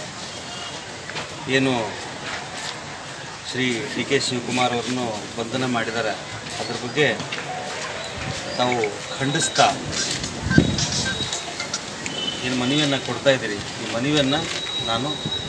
ಏನು ಶ್ರೀ ಡಿ ಕೆ ಶಿವಕುಮಾರ್ ಅವರನ್ನು ಬಂಧನ ಮಾಡಿದ್ದಾರೆ ಅದ್ರ ಬಗ್ಗೆ ತಾವು ಖಂಡಿಸ್ತಾ ಏನು ಮನವಿಯನ್ನು ಕೊಡ್ತಾ ಇದ್ದೀರಿ ಈ ಮನವಿಯನ್ನು ನಾನು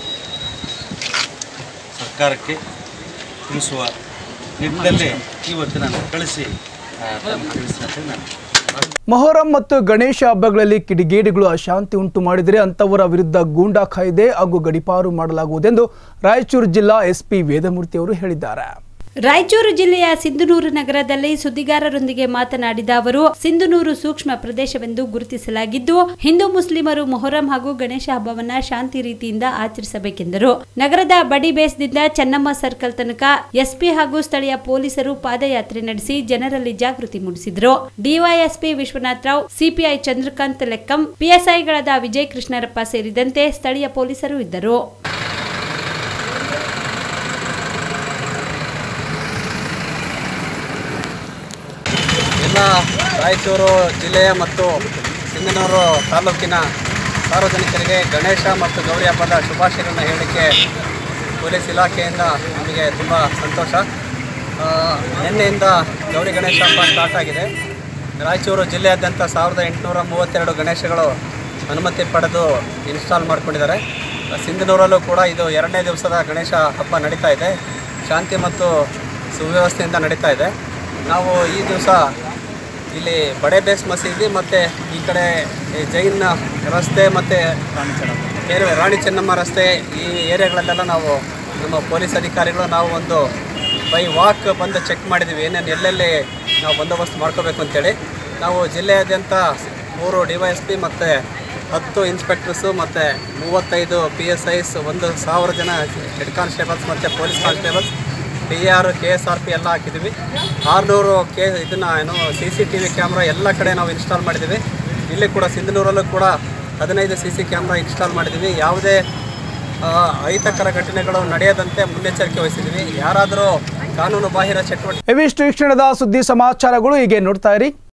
ಸರ್ಕಾರಕ್ಕೆ ತಿಳಿಸುವ ನಿಟ್ಟಿನಲ್ಲಿ ಇವತ್ತು ನಾನು ಕಳಿಸಿ ಆ, ತಮಗೆ ತಿಳಿಸಿದಂತೆ ನಾನು ಮೊಹರಂ ಮತ್ತು ಗಣೇಶ ಹಬ್ಬಗಳಲ್ಲಿ ಕಿಡಿಗೇಡಿಗಳು ಅಶಾಂತಿ ಉಂಟು ಮಾಡಿದರೆ ಅಂತವರ ವಿರುದ್ಧ ಗೂಂಡಾ ಕಾಯ್ದೆ ಹಾಗೂ ಗಡಿಪಾರು ಮಾಡಲಾಗುವುದೆಂದು ರಾಯಚೂರು ಜಿಲ್ಲಾ ಎಸ್ಪಿ ವೇದಮೂರ್ತಿ ಅವರು ಹೇಳಿದ್ದಾರೆ ರಾಯಚೂರು ಜಿಲ್ಲೆಯ ಸಿಂಧನೂರು ನಗರದಲ್ಲಿ ಸುದ್ದಿಗಾರರೊಂದಿಗೆ ಮಾತನಾಡಿದ ಅವರು ಸಿಂಧನೂರು ಸೂಕ್ಷ್ಮ ಪ್ರದೇಶವೆಂದು ಗುರುತಿಸಲಾಗಿದ್ದು ಹಿಂದೂ ಮುಸ್ಲಿಮರು ಮೊಹರಂ ಹಾಗೂ ಗಣೇಶ ಹಬ್ಬವನ್ನ ಶಾಂತಿ ರೀತಿಯಿಂದ ಆಚರಿಸಬೇಕೆಂದರು ನಗರದ ಬಡಿ ಬೇಸ್ದಿಂದ ಚೆನ್ನಮ್ಮ ಸರ್ಕಲ್ ತನಕ ಎಸ್ಪಿ ಹಾಗೂ ಸ್ಥಳೀಯ ಪೊಲೀಸರು ಪಾದಯಾತ್ರೆ ನಡೆಸಿ ಜನರಲ್ಲಿ ಜಾಗೃತಿ ಮೂಡಿಸಿದರು ಡಿವೈಎಸ್ಪಿ ವಿಶ್ವನಾಥ್ ರಾವ್ ಸಿಪಿಐ ಚಂದ್ರಕಾಂತ್ ಲೆಕ್ಕಂ ಪಿಎಸ್ಐಗಳಾದ ವಿಜಯ್ ಕೃಷ್ಣರಪ್ಪ ಸೇರಿದಂತೆ ಸ್ಥಳೀಯ ಪೊಲೀಸರು ಇದ್ದರು ಎಲ್ಲ ರಾಯಚೂರು ಜಿಲ್ಲೆಯ ಮತ್ತು ಸಿಂಧನೂರು ತಾಲೂಕಿನ ಸಾರ್ವಜನಿಕರಿಗೆ ಗಣೇಶ ಮತ್ತು ಗೌರಿ ಹಬ್ಬದ ಶುಭಾಶಯಗಳನ್ನು ಹೇಳಲಿಕ್ಕೆ ಪೊಲೀಸ್ ಇಲಾಖೆಯಿಂದ ನಮಗೆ ತುಂಬ ಸಂತೋಷ ಆ, ನಿನ್ನೆಯಿಂದ ಗೌರಿ ಗಣೇಶ ಹಬ್ಬ ಸ್ಟಾರ್ಟ್ ಆಗಿದೆ ರಾಯಚೂರು ಜಿಲ್ಲೆಯಾದ್ಯಂತ ಸಾವಿರದ ಎಂಟುನೂರ ಮೂವತ್ತೆರಡು ಗಣೇಶಗಳು ಅನುಮತಿ ಪಡೆದು ಇನ್ಸ್ಟಾಲ್ ಮಾಡ್ಕೊಂಡಿದ್ದಾರೆ ಸಿಂಧನೂರಲ್ಲೂ ಕೂಡ ಇದು ಎರಡನೇ ದಿವಸದ ಗಣೇಶ ಹಬ್ಬ ನಡೀತಾ ಇದೆ ಶಾಂತಿ ಮತ್ತು ಸುವ್ಯವಸ್ಥೆಯಿಂದ ನಡೀತಾ ಇದೆ ನಾವು ಈ ದಿವಸ ಇಲ್ಲಿ ಬಡೆ ಬೇಸ್ ಮಸೀದಿ ಮತ್ತು ಈ ಕಡೆ ಈ ಜೈನ್ ರಸ್ತೆ ಮತ್ತು ಬೇರೆ ರಾಣಿ ಚೆನ್ನಮ್ಮ ರಸ್ತೆ ಈ ಏರಿಯಾಗಳಲ್ಲೆಲ್ಲ ನಾವು ನಮ್ಮ ಪೊಲೀಸ್ ಅಧಿಕಾರಿಗಳು ನಾವು ಒಂದು ಬೈ ವಾಕ್ ಬಂದು ಚೆಕ್ ಮಾಡಿದ್ದೀವಿ ಏನೇನು ಎಲ್ಲೆಲ್ಲಿ ನಾವು ಬಂದೋಬಸ್ತ್ ಮಾಡ್ಕೋಬೇಕು ಅಂತೇಳಿ ನಾವು ಜಿಲ್ಲೆಯಾದ್ಯಂತ ಮೂರು ಡಿ ವೈ ಎಸ್ ಪಿ ಮತ್ತು ಹತ್ತು ಇನ್ಸ್ಪೆಕ್ಟರ್ಸು ಮತ್ತು ಮೂವತ್ತೈದು ಪಿ ಎಸ್ ಐಸ್ ಒಂದು ಸಾವಿರ ಜನ ಹೆಡ್ ಕಾನ್ಸ್ಟೇಬಲ್ಸ್ ಮತ್ತು police constables D R K S R P ಎಲ್ಲ ಹಾಕಿದ್ದೀವಿ ಆರುನೂರು ಕೆ ಇದನ್ನು ಏನು C C T V camera ಎಲ್ಲ ಕಡೆ ನಾವು ಇನ್ಸ್ಟಾಲ್ ಮಾಡಿದ್ದೀವಿ ಇಲ್ಲಿ ಕೂಡ ಸಿಂಧನೂರಲ್ಲೂ ಕೂಡ ಹದಿನೈದು ಸಿ ಸಿ ಕ್ಯಾಮ್ರಾ ಇನ್ಸ್ಟಾಲ್ ಮಾಡಿದ್ದೀವಿ ಯಾವುದೇ ಆ, ಅಹಿತಕರ ಘಟನೆಗಳು ನಡೆಯದಂತೆ ಮುನ್ನೆಚ್ಚರಿಕೆ ವಹಿಸಿದ್ದೀವಿ ಯಾರಾದರೂ ಕಾನೂನು ಬಾಹಿರ ಚಟುವಟಿಕೆ ಇವಿಷ್ಟು ಈ ಕ್ಷಣದ ಸುದ್ದಿ ಸಮಾಚಾರಗಳು ಹೀಗೆ ನೋಡ್ತಾ ಇರಿ